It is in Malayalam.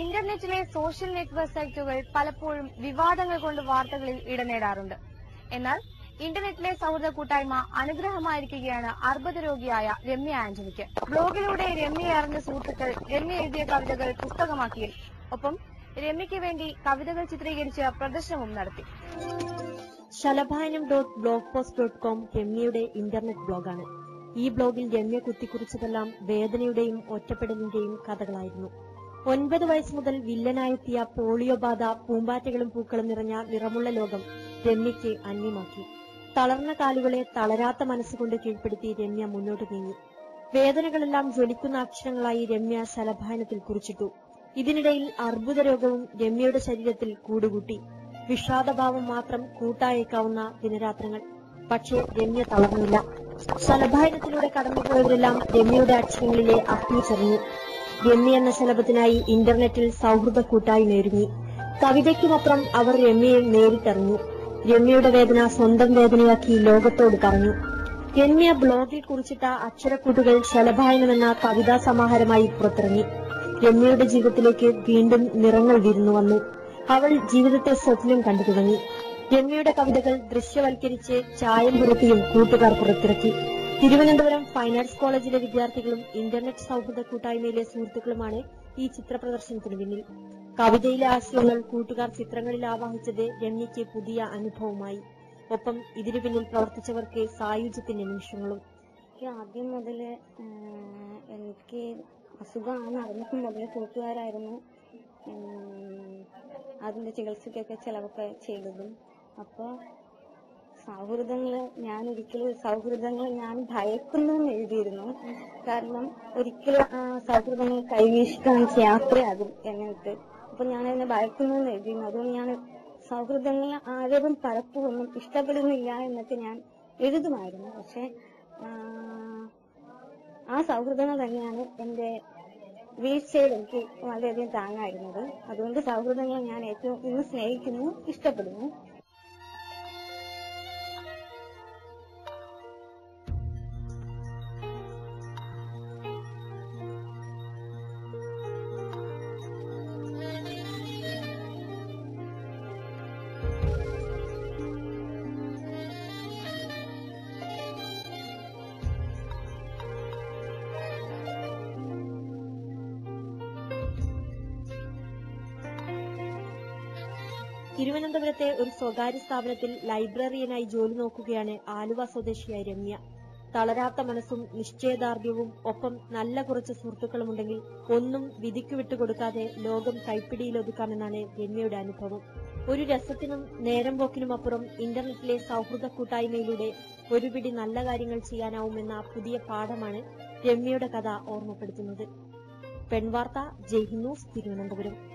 ഇന്റർനെറ്റിലെ സോഷ്യൽ നെറ്റ്വർക്ക് സൈറ്റുകൾ പലപ്പോഴും വിവാദങ്ങൾ കൊണ്ട് വാർത്തകളിൽ ഇടം നേടാറുണ്ട് എന്നാൽ ഇന്റർനെറ്റിലെ സൗഹൃദ കൂട്ടായ്മ അനുഗ്രഹമായിരിക്കുകയാണ് അർബുദ രോഗിയായ രമ്യ ആന്റണിക്ക് ബ്ലോഗിലൂടെ രമ്യയെ അറിഞ്ഞ സുഹൃത്തുക്കൾ രമ്യ എഴുതിയ കവിതകൾ പുസ്തകമാക്കി ഒപ്പം രമ്യയ്ക്ക് വേണ്ടി കവിതകൾ ചിത്രീകരിച്ച് പ്രദർശനവും നടത്തി Shalabhayanam dot blogspot dot com രമ്യയുടെ ഇന്റർനെറ്റ് ബ്ലോഗാണ് ഈ ബ്ലോഗിൽ രമ്യ കുത്തിക്കുറിച്ചതെല്ലാം വേദനയുടെയും ഒറ്റപ്പെടലിന്റെയും കഥകളായിരുന്നു ഒൻപത് വയസ്സ് മുതൽ വില്ലനായെത്തിയ പോളിയോ ബാധ പൂമ്പാറ്റകളും പൂക്കളും നിറഞ്ഞ നിറമുള്ള ലോകം രമ്യയ്ക്ക് അന്യമാക്കി തളർന്ന കാലുകളെ തളരാത്ത മനസ്സുകൊണ്ട് കീഴ്പ്പെടുത്തി രമ്യ മുന്നോട്ട് നീങ്ങി വേദനകളെല്ലാം ജ്വലിക്കുന്ന അക്ഷരങ്ങളായി രമ്യ ശലഭായനത്തിൽ കുറിച്ചിട്ടു ഇതിനിടയിൽ അർബുദ രോഗവും രമ്യയുടെ ശരീരത്തിൽ കൂടുകൂട്ടി വിഷാദഭാവം മാത്രം കൂട്ടായേക്കാവുന്ന ദിനരാത്രങ്ങൾ പക്ഷേ രമ്യ തളർന്നില്ല ശലഭായനത്തിലൂടെ കടന്നുപോയവരെല്ലാം രമ്യയുടെ അക്ഷരങ്ങളിലെ അഗ്നി ചെറിഞ്ഞു രമ്യ എന്ന ശലഭത്തിനായി ഇന്റർനെറ്റിൽ സൗഹൃദ കൂട്ടായ്മയൊരുങ്ങി കവിതയ്ക്കുമപ്പുറം അവർ രമ്യയെ നേരിട്ടറിഞ്ഞു രമ്യയുടെ വേദന സ്വന്തം വേദനയാക്കി ലോകത്തോട് പറഞ്ഞു രമ്യ ബ്ലോഗിൽ കുറിച്ചിട്ട അക്ഷരക്കൂട്ടുകൾ ശലഭായനമെന്ന കവിതാ സമാഹാരമായി പുറത്തിറങ്ങി രമ്യയുടെ ജീവിതത്തിലേക്ക് വീണ്ടും നിറങ്ങൾ വിരുന്നു വന്നു അവൾ ജീവിതത്തെ സ്വപ്നം കണ്ടു തുടങ്ങി രമ്യയുടെ കവിതകൾ ദൃശ്യവൽക്കരിച്ച് ചായം പുരട്ടിയും കൂട്ടുകാർ പുറത്തിറക്കി തിരുവനന്തപുരം ഫൈൻ ആർട്സ് കോളേജിലെ വിദ്യാർത്ഥികളും ഇന്റർനെറ്റ് സൗഹൃദ കൂട്ടായ്മയിലെ സുഹൃത്തുക്കളുമാണ് ഈ ചിത്ര പ്രദർശനത്തിന് പിന്നിൽ കവിതയിലെ ആശയങ്ങൾ കൂട്ടുകാർ ചിത്രങ്ങളിൽ ആവാഹിച്ചത് രമ്യയ്ക്ക് പുതിയ അനുഭവമായി ഒപ്പം ഇതിനു പിന്നിൽ പ്രവർത്തിച്ചവർക്ക് സായുജ്യത്തിന്റെ നിമിഷങ്ങളും എനിക്ക് ആദ്യം മുതൽ എനിക്ക് അസുഖമാണെന്ന് അറിഞ്ഞപ്പോൾ മുതൽ കൂട്ടുകാരായിരുന്നു ഉം, അതിന്റെ ചികിത്സയ്ക്കൊക്കെ ചെലവൊക്കെ ചെയ്തതും അപ്പോൾ സൗഹൃദങ്ങൾ ഞാൻ ഒരിക്കലും സൗഹൃദങ്ങൾ ഞാൻ ഭയക്കുന്നു എന്ന് എഴുതിയിരുന്നു കാരണം ഒരിക്കലും ആ സൗഹൃദങ്ങൾ കൈവീശി കാണിച്ച് യാത്രയാകും എന്നിട്ട് അപ്പൊ ഞാൻ അതിനെ ഭയക്കുന്നു എന്ന് എഴുതിയിരുന്നു അതുകൊണ്ട് ഞാൻ സൗഹൃദങ്ങൾ ആരും പലപ്പോഴും ഇഷ്ടപ്പെടുന്നില്ല എന്നൊക്കെ ഞാൻ എഴുതുമായിരുന്നു പക്ഷെ ആ, ആ സൗഹൃദങ്ങൾ തന്നെയാണ് എന്റെ വീഴ്ചയിൽ എനിക്ക് വളരെയധികം താങ്ങായിരുന്നത് അതുകൊണ്ട് സൗഹൃദങ്ങൾ ഞാൻ ഏറ്റവും ഇന്ന് സ്നേഹിക്കുന്നു ഇഷ്ടപ്പെടുന്നു തിരുവനന്തപുരത്തെ ഒരു സ്വകാര്യ സ്ഥാപനത്തിൽ ലൈബ്രറിയനായി ജോലി നോക്കുകയാണ് ആലുവ സ്വദേശിയായ രമ്യ തളരാത്ത മനസ്സും നിശ്ചയദാർഢ്യവും ഒപ്പം നല്ല കുറച്ച് സുഹൃത്തുക്കളുമുണ്ടെങ്കിൽ ഒന്നും വിധിക്കു വിട്ടുകൊടുക്കാതെ ലോകം കൈപ്പിടിയിലൊതുക്കാമെന്നാണ് രമ്യയുടെ അനുഭവം ഒരു രസത്തിനും നേരം പോക്കിനുമപ്പുറം ഇന്റർനെറ്റിലെ സൗഹൃദ കൂട്ടായ്മയിലൂടെ ഒരു പിടി നല്ല കാര്യങ്ങൾ ചെയ്യാനാവുമെന്ന പുതിയ പാഠമാണ് രമ്യയുടെ കഥ ഓർമ്മപ്പെടുത്തുന്നത് പെൺവാർത്ത ജയ്ഹിന്ദൂസ് തിരുവനന്തപുരം